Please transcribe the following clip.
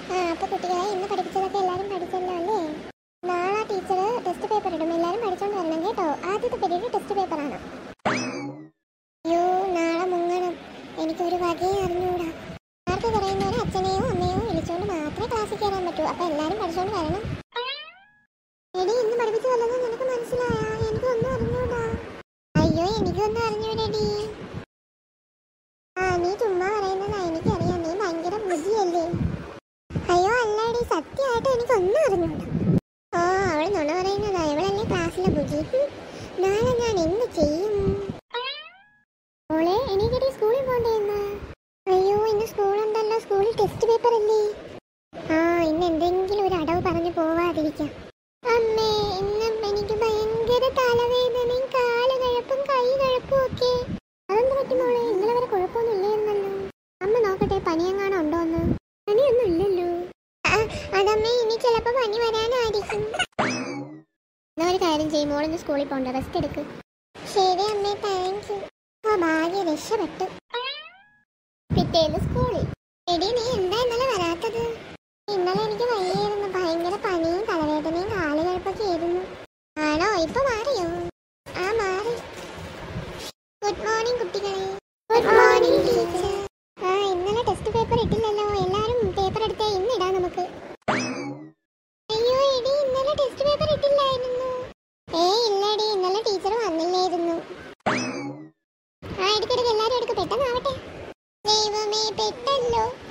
ആ അപ്പൊ കുട്ടികളെ ഇന്ന് പഠിപ്പിച്ചതൊക്കെ എല്ലാരും പഠിച്ചല്ലോ അല്ലേ നാളെ ടീച്ചർ ടെസ്റ്റ് പേപ്പർ ഇടും എല്ലാരും പഠിച്ചോണ്ട് വരണം കേട്ടോ ആദ്യത്തെ പീരീഡ് ടെസ്റ്റ് പേപ്പറാണ് അയ്യോ നാളെ മുങ്ങണം എനിക്കൊരു വകയെ അറിഞ്ഞൂടാ ആർക്ക് പറയുന്നവരെ അച്ഛനെയോ അമ്മയോ വിളിച്ചോണ്ട് മാത്രമേ ക്ലാസ്സിൽ കയറാൻ പറ്റൂ അപ്പൊ എല്ലാരും പഠിച്ചോണ്ട് വരണം എടി ഇന്ന് പഠിപ്പിച്ചു വല്ലതും നിനക്ക് മനസ്സിലായ എനിക്കൊന്നും അറിഞ്ഞൂടാ അയ്യോ എനിക്കൊന്നും അറിഞ്ഞൂടെടി ആ നീ ചുമ്മാ പറയുന്നതാ എനിക്കറിയാം നീ ഭയങ്കര ബുദ്ധിയല്ലേ അയ്യോ അല്ലടി സത്യമായിട്ട് എനിക്കൊന്നും അറിഞ്ഞൂടാ ഓ അവൾ നുണ പറയുന്നതാ ഇവളല്ലേ ക്ലാസ്സിലെ ബുദ്ധി ഹും, നാളെ ഞാൻ എന്ത് ചെയ്യും മോളെ എനിക്കടി സ്കൂളിൽ പോണ്ടേ ഇന്ന് അയ്യോ ഇന്ന് സ്കൂളുണ്ടല്ലോ സ്കൂളിൽ ടെസ്റ്റ് പേപ്പർ അല്ലേ ആ ഇന്ന് എന്തെങ്കിലും ഒരു അടവ് പറഞ്ഞു പോവാതിരിക്കാം അമ്മേ ഇന്ന് എനിക്ക് ഭയങ്കര തലവേദനയും കാല് കഴപ്പും കൈ കഴപ്പും ഒക്കെ അതെന്ത് പറ്റി മോളെ ഇന്നലെ വരെ കുഴപ്പമൊന്നും ഇല്ലായിരുന്നല്ലോ അമ്മ നോക്കട്ടെ പനിയെങ്ങാനും ഉണ്ടോ എന്ന് പനിയൊന്നും ഇല്ലല്ലോ അതമ്മേ ഇനി ചിലപ്പോ പനി വരാനായിരിക്കും എന്നാ ഒരു കാര്യം ചെയ്യും മോളിന്ന് സ്കൂളിൽ പോണ്ട റെസ്റ്റ് എടുക്ക് ശരി അമ്മേ താങ്ക് യു ആ ഭാഗ്യ രക്ഷപ്പെട്ടു പിറ്റേന്ന് സ്കൂളിൽ എടി നീ എന്താ ഇന്നലെ വരാത്തത് ഇന്നലെ എനിക്ക് വയ്യായിരുന്നു ഭയങ്കര പനിയും തലവേദനയും കാലുകഴപ്പൊക്കെ ആയിരുന്നു ആണോ ഇപ്പൊ മാറിയോ ആ മാറി ഗുഡ് മോർണിംഗ് കുട്ടികളെ ഗുഡ് മോർണിംഗ് ടീച്ചർ ആ ഇന്നലെ ടെസ്റ്റ് പേപ്പർ ഇട്ടില്ലല്ലോ എല്ലാരും പേപ്പർ എടുത്തേ ഇന്ന് ഇടാം നമുക്ക് അയ്യോ എടി ഇന്നലെ ടെസ്റ്റ് പേപ്പർ ഇട്ടില്ലായിരുന്നു ഏ ഇല്ലടി ഇന്നലെ ടീച്ചർ വന്നില്ലായിരുന്നു ആ എടുക്കെടുക്ക് എല്ലാരും എടുക്ക് പെട്ടെന്നാവട്ടെ ദൈവമേ പെട്ടല്ലോ